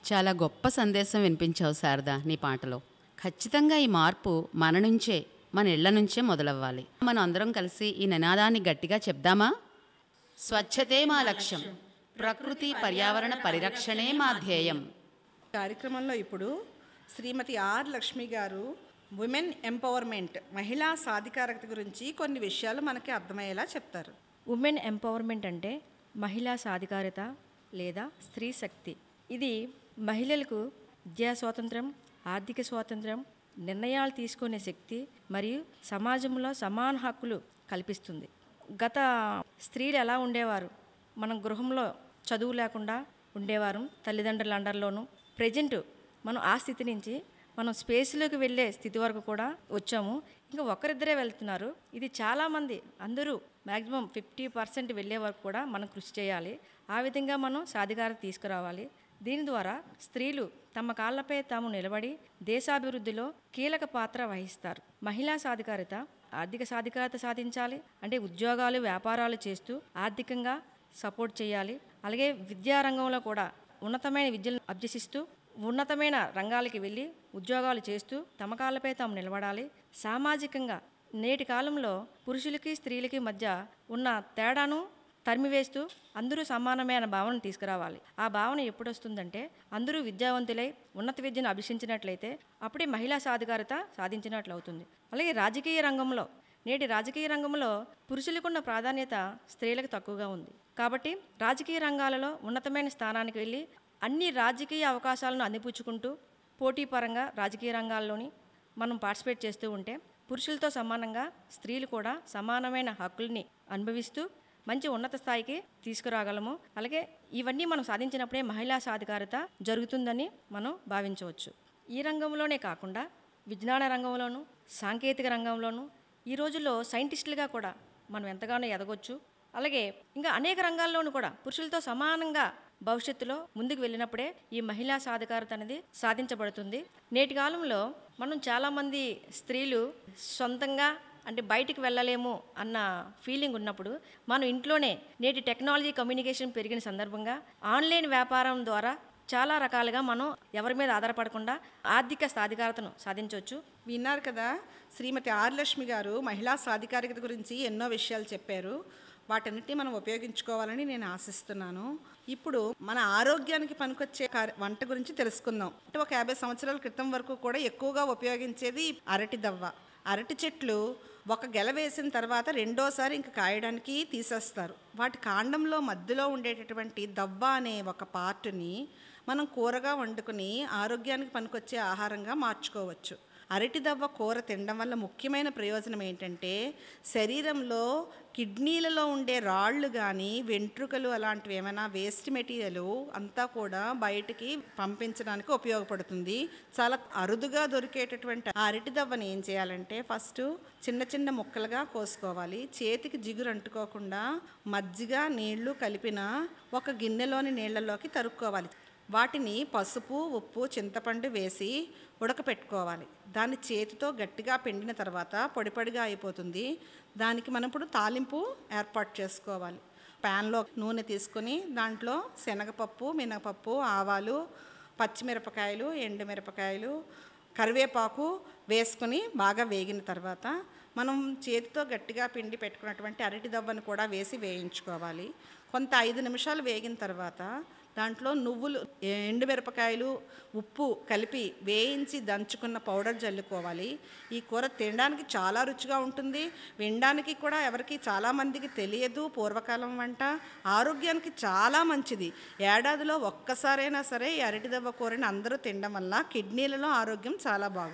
చాలా గొప్ప సందేశం వినిపించావు శారదా నీ పాటలో ఖచ్చితంగా ఈ మార్పు మన నుంచే మన ఇళ్ల నుంచే మొదలవ్వాలి మనం అందరం కలిసి ఈ నినాదాన్ని గట్టిగా చెప్దామా స్వచ్ఛతే మా లక్ష్యం ప్రకృతి పర్యావరణ పరిరక్షణే మా ధ్యేయం కార్యక్రమంలో ఇప్పుడు శ్రీమతి ఆర్ లక్ష్మి గారు ఉమెన్ ఎంపవర్మెంట్ మహిళా సాధికారత గురించి కొన్ని విషయాలు మనకి అర్థమయ్యేలా చెప్తారు ఉమెన్ ఎంపవర్మెంట్ అంటే మహిళా సాధికారత లేదా స్త్రీ శక్తి ఇది మహిళలకు విద్యా స్వాతంత్రం ఆర్థిక స్వాతంత్రం నిర్ణయాలు తీసుకునే శక్తి మరియు సమాజంలో సమాన హక్కులు కల్పిస్తుంది గత స్త్రీలు ఎలా ఉండేవారు మనం గృహంలో చదువు లేకుండా ఉండేవారు తల్లిదండ్రుల అండర్లోనూ ప్రజెంట్ మనం ఆ స్థితి నుంచి మనం స్పేస్లోకి వెళ్ళే స్థితి వరకు కూడా వచ్చాము ఇంకా ఒకరిద్దరే వెళ్తున్నారు ఇది చాలామంది అందరూ మ్యాక్సిమం ఫిఫ్టీ పర్సెంట్ వెళ్ళే వరకు కూడా మనం కృషి చేయాలి ఆ విధంగా మనం సాధికారత తీసుకురావాలి దీని ద్వారా స్త్రీలు తమ కాళ్ళపై తాము నిలబడి దేశాభివృద్ధిలో కీలక పాత్ర వహిస్తారు మహిళా సాధికారత ఆర్థిక సాధికారత సాధించాలి అంటే ఉద్యోగాలు వ్యాపారాలు చేస్తూ ఆర్థికంగా సపోర్ట్ చేయాలి అలాగే విద్యారంగంలో కూడా ఉన్నతమైన విద్యను అభ్యసిస్తూ ఉన్నతమైన రంగాలకి వెళ్ళి ఉద్యోగాలు చేస్తూ తమ కాళ్ళపై తాము నిలబడాలి సామాజికంగా నేటి కాలంలో పురుషులకి స్త్రీలకి మధ్య ఉన్న తేడాను తరిమివేస్తూ అందరూ సమానమైన భావన తీసుకురావాలి ఆ భావన ఎప్పుడు వస్తుందంటే అందరూ విద్యావంతులై ఉన్నత విద్యను అభ్యసించినట్లయితే అప్పుడే మహిళా సాధికారత సాధించినట్లు అవుతుంది అలాగే రాజకీయ రంగంలో నేటి రాజకీయ రంగంలో పురుషులకున్న ప్రాధాన్యత స్త్రీలకు తక్కువగా ఉంది కాబట్టి రాజకీయ రంగాలలో ఉన్నతమైన స్థానానికి వెళ్ళి అన్ని రాజకీయ అవకాశాలను అందిపుచ్చుకుంటూ పోటీపరంగా రాజకీయ రంగాల్లోని మనం పార్టిసిపేట్ చేస్తూ ఉంటే పురుషులతో సమానంగా స్త్రీలు కూడా సమానమైన హక్కుల్ని అనుభవిస్తూ మంచి ఉన్నత స్థాయికి తీసుకురాగలము అలాగే ఇవన్నీ మనం సాధించినప్పుడే మహిళా సాధికారత జరుగుతుందని మనం భావించవచ్చు ఈ రంగంలోనే కాకుండా విజ్ఞాన రంగంలోనూ సాంకేతిక రంగంలోనూ ఈ రోజుల్లో సైంటిస్టులుగా కూడా మనం ఎంతగానో ఎదగొచ్చు అలాగే ఇంకా అనేక రంగాల్లోనూ కూడా పురుషులతో సమానంగా భవిష్యత్తులో ముందుకు వెళ్ళినప్పుడే ఈ మహిళా సాధికారత అనేది సాధించబడుతుంది నేటి కాలంలో మనం చాలామంది స్త్రీలు సొంతంగా అంటే బయటికి వెళ్ళలేము అన్న ఫీలింగ్ ఉన్నప్పుడు మనం ఇంట్లోనే నేటి టెక్నాలజీ కమ్యూనికేషన్ పెరిగిన సందర్భంగా ఆన్లైన్ వ్యాపారం ద్వారా చాలా రకాలుగా మనం ఎవరి మీద ఆధారపడకుండా ఆర్థిక సాధికారతను సాధించవచ్చు విన్నారు కదా శ్రీమతి ఆర్ లక్ష్మి గారు మహిళా సాధికారికత గురించి ఎన్నో విషయాలు చెప్పారు వాటన్నిటిని మనం ఉపయోగించుకోవాలని నేను ఆశిస్తున్నాను ఇప్పుడు మన ఆరోగ్యానికి పనికొచ్చే కార్- వంట గురించి తెలుసుకుందాం అంటే ఒక యాభై సంవత్సరాల క్రితం వరకు కూడా ఎక్కువగా ఉపయోగించేది అరటి దవ్వ అరటి చెట్లు ఒక గెల వేసిన తర్వాత రెండోసారి ఇంక కాయడానికి తీసేస్తారు వాటి కాండంలో మధ్యలో ఉండేటటువంటి దవ్వ అనే ఒక పార్టుని మనం కూరగా వండుకుని ఆరోగ్యానికి పనికొచ్చే ఆహారంగా మార్చుకోవచ్చు అరటి దవ్వ కూర తినడం వల్ల ముఖ్యమైన ప్రయోజనం ఏంటంటే శరీరంలో కిడ్నీలలో ఉండే రాళ్ళు కానీ వెంట్రుకలు అలాంటివి ఏమైనా వేస్ట్ మెటీరియల్ అంతా కూడా బయటికి పంపించడానికి ఉపయోగపడుతుంది చాలా అరుదుగా దొరికేటటువంటి ఆ అరటి దవ్వని ఏం చేయాలంటే ఫస్ట్ చిన్న చిన్న ముక్కలుగా కోసుకోవాలి చేతికి జిగురు అంటుకోకుండా మజ్జిగ నీళ్లు కలిపిన ఒక గిన్నెలోని నీళ్లలోకి తరుక్కోవాలి వాటిని పసుపు ఉప్పు చింతపండు వేసి ఉడకపెట్టుకోవాలి దాన్ని చేతితో గట్టిగా పిండిన తర్వాత పొడి పొడిగా అయిపోతుంది దానికి మనం ఇప్పుడు తాలింపు ఏర్పాటు చేసుకోవాలి ప్యాన్లో నూనె తీసుకొని దాంట్లో శనగపప్పు మినపప్పు ఆవాలు పచ్చిమిరపకాయలు ఎండుమిరపకాయలు కరివేపాకు వేసుకుని బాగా వేగిన తర్వాత మనం చేతితో గట్టిగా పిండి పెట్టుకున్నటువంటి అరటి దవ్వను కూడా వేసి వేయించుకోవాలి కొంత ఐదు నిమిషాలు వేగిన తర్వాత దాంట్లో నువ్వులు ఎండుమిరపకాయలు ఉప్పు కలిపి వేయించి దంచుకున్న పౌడర్ జల్లుకోవాలి ఈ కూర తినడానికి చాలా రుచిగా ఉంటుంది వినడానికి కూడా ఎవరికి చాలామందికి తెలియదు పూర్వకాలం వంట ఆరోగ్యానికి చాలా మంచిది ఏడాదిలో ఒక్కసారైనా సరే ఈ అరటిదవ్వ కూరని అందరూ తినడం వల్ల కిడ్నీలలో ఆరోగ్యం చాలా బాగుంటుంది